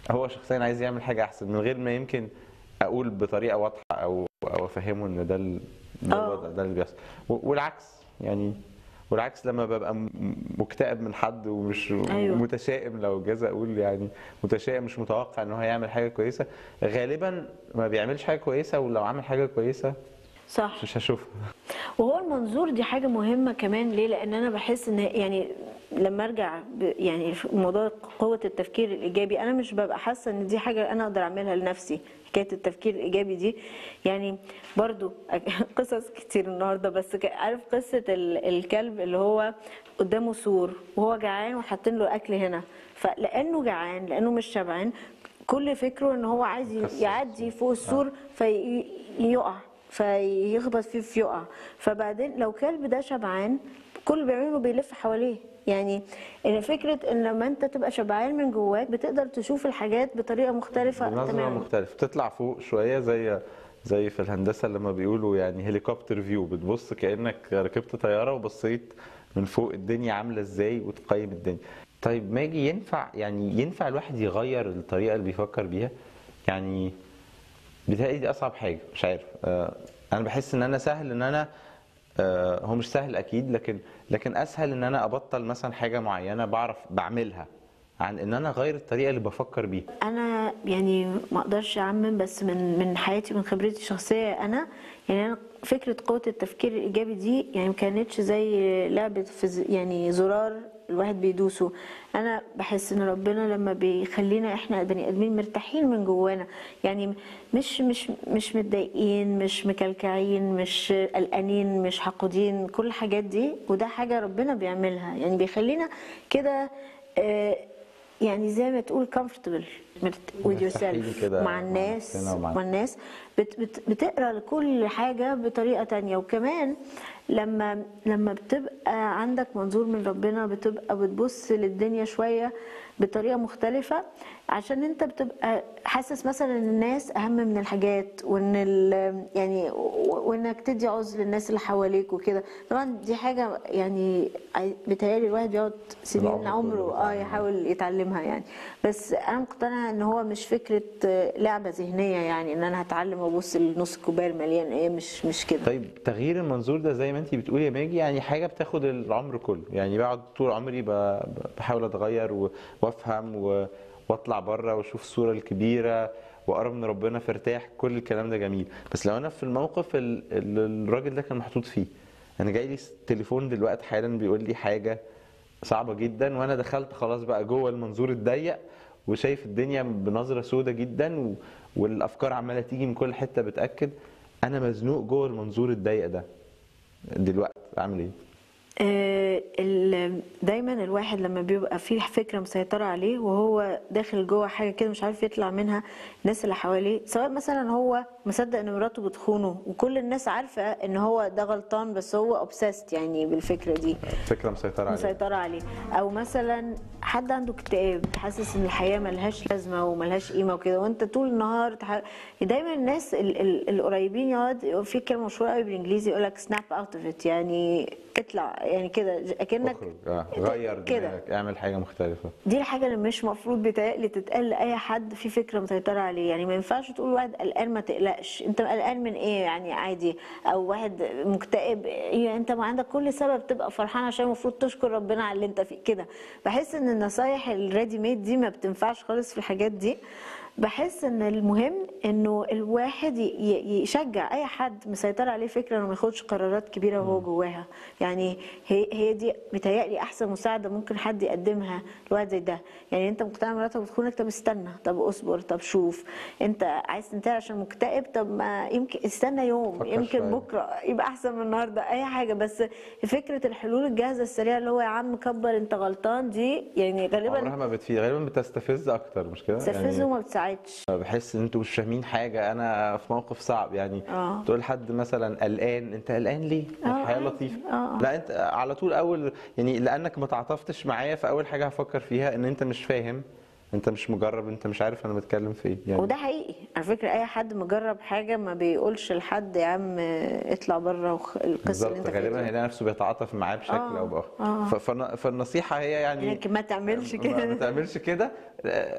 هو شخصيا عايز يعمل حاجه احسن من غير ما يمكن اقول بطريقه واضحه او او افهمه ان ده ال- ده آه. الوضع ده اللي بيحصل و- والعكس يعني والعكس لما ببقى م- مكتئب من حد ومش أيوة. متشائم لو جاز اقول يعني متشائم مش متوقع ان هو هيعمل حاجه كويسه غالبا ما بيعملش حاجه كويسه ولو عمل حاجه كويسه صح مش هشوفها وهو المنظور دي حاجة مهمة كمان ليه؟ لأن أنا بحس إن يعني لما أرجع ب- يعني في موضوع قوة التفكير الإيجابي أنا مش ببقى حاسة إن دي حاجة أنا أقدر أعملها لنفسي حكاية التفكير الإيجابي دي يعني برضو قصص كتير النهاردة بس ك- عارف قصة ال- الكلب اللي هو قدامه سور وهو جعان وحاطين له أكل هنا فلأنه جعان لأنه مش شبعان كل فكره إن هو عايز يكسر يعدي فوق السور فيقع فيخبط فيه فيقع فبعدين لو كلب ده شبعان كل اللي بيعمله بيلف حواليه يعني ان فكره ان لما انت تبقى شبعان من جواك بتقدر تشوف الحاجات بطريقه مختلفه بنظرة تماما مختلفة بتطلع فوق شوية زي زي في الهندسة لما بيقولوا يعني هليكوبتر فيو بتبص كأنك ركبت طيارة وبصيت من فوق الدنيا عاملة ازاي وتقيم الدنيا طيب ماجي ينفع يعني ينفع الواحد يغير الطريقة اللي بيفكر بيها يعني بيتهيألي دي أصعب حاجة مش عارف آه، أنا بحس إن أنا سهل إن أنا آه، هو مش سهل أكيد لكن لكن أسهل إن أنا أبطل مثلا حاجة معينة بعرف بعملها عن إن أنا أغير الطريقة اللي بفكر بيها انا يعني ما اقدرش اعمم بس من من حياتي من خبرتي الشخصيه انا يعني انا فكره قوه التفكير الايجابي دي يعني ما كانتش زي لعبه فز يعني زرار الواحد بيدوسه انا بحس ان ربنا لما بيخلينا احنا بني ادمين مرتاحين من جوانا يعني مش مش مش متضايقين مش مكلكعين مش قلقانين مش حقودين كل الحاجات دي وده حاجه ربنا بيعملها يعني بيخلينا كده آه، يعني زي ما تقول comfortable with مرتاحين yourself كده مع مع الناس نفسنا ومع- مع الناس بت بت بتقرا لكل حاجه بطريقه تانية وكمان لما لما بتبقى عندك منظور من ربنا بتبقى بتبص للدنيا شويه بطريقه مختلفه عشان انت بتبقى حاسس مثلا ان الناس اهم من الحاجات وان ال- يعني و- وانك تدي عذر للناس اللي حواليك وكده طبعا دي حاجه يعني عاي- بيتهيألي الواحد بيقعد سنين العمر كله عمره اه بيتعلم. يحاول يتعلمها يعني بس انا مقتنعه ان هو مش فكره آه، لعبه ذهنيه يعني ان انا هتعلم وابص لنص الكوبايه المليان ايه مش مش كده طيب تغيير المنظور ده زي ما انت بتقولي يا ماجي يعني حاجه بتاخد العمر كله يعني بقعد طول عمري ب- ب- بحاول اتغير و- وافهم و- واطلع بره واشوف الصوره الكبيره واقرب من ربنا فارتاح كل الكلام ده جميل بس لو انا في الموقف ال- اللي الراجل ده كان محطوط فيه انا جاي لي تليفون دلوقتي حالا بيقول لي حاجه صعبه جدا وانا دخلت خلاص بقى جوه المنظور الضيق وشايف الدنيا بنظره سودة جدا و... والافكار عماله تيجي من كل حته بتاكد انا مزنوق جوه المنظور الضيق ده دلوقتي اعمل ايه آه، ال- دايما الواحد لما بيبقى فيه فكره مسيطره عليه وهو داخل جوه حاجه كده مش عارف يطلع منها الناس اللي حواليه سواء مثلا هو مصدق ان مراته بتخونه وكل الناس عارفه ان هو ده غلطان بس هو اوبسيست يعني بالفكره دي فكره مسيطره عليها مسيطرة عليه أو مثلا حد عنده اكتئاب حاسس إن الحياة ملهاش لازمة وملهاش قيمة وكده وأنت طول النهار تح... دايما الناس ال... ال... القريبين يقعد في كلمة مشهورة قوي بالإنجليزي يقول لك سناب أوت أوف إت يعني اطلع يعني كده أكنك اخرج اه غير كده. دماغك اعمل حاجه مختلفه دي الحاجة اللي مش مفروض بيتهيألي تتقال لأي حد في فكرة مسيطرة عليه يعني ما ينفعش تقول واحد قلقان ما تقلقش أنت قلقان من إيه يعني عادي أو واحد مكتئب إيه أنت ما عندك كل سبب تبقى فرحان عشان المفروض تشكر ربنا على اللي أنت فيه كده بحس إن النصايح الريدي ميد دي ما بتنفعش خالص في الحاجات دي بحس ان المهم انه الواحد ي- ي- يشجع اي حد مسيطر عليه فكره انه ما ياخدش قرارات كبيره وهو جواها يعني هي هي دي متهيألي احسن مساعده ممكن حد يقدمها لواحد زي ده يعني انت مقتنع مراتك بتخونك طب استنى طب اصبر طب شوف انت عايز تنتهي عشان مكتئب طب ما يمكن استنى يوم فكر يمكن شوية. بكره يبقى احسن من النهارده اي حاجه بس فكره الحلول الجاهزه السريعه اللي هو يا عم كبر انت غلطان دي يعني غالبا عمرها ما بتفيد غالبا بتستفز اكتر مش كده تستفزه وما بتساعدش بحس ان انتوا مش فاهمين حاجه انا في موقف صعب يعني آه. تقول حد مثلا قلقان انت قلقان ليه آه، الحياه عادي. لطيفه آه. لا انت على طول اول يعني لانك ما تعاطفتش معايا فاول حاجه هفكر فيها ان انت مش فاهم انت مش مجرب انت مش عارف انا بتكلم في ايه يعني وده حقيقي على فكره اي حد مجرب حاجه ما بيقولش لحد يا عم اطلع بره وخ- القصه اللي بالظبط انت غالبا فيها هيلاقي نفسه بيتعاطف معاه بشكل آه، او باخر آه. ف- فالن- فالنصيحه هي يعني يعني ما تعملش ما- كده ما تعملش كده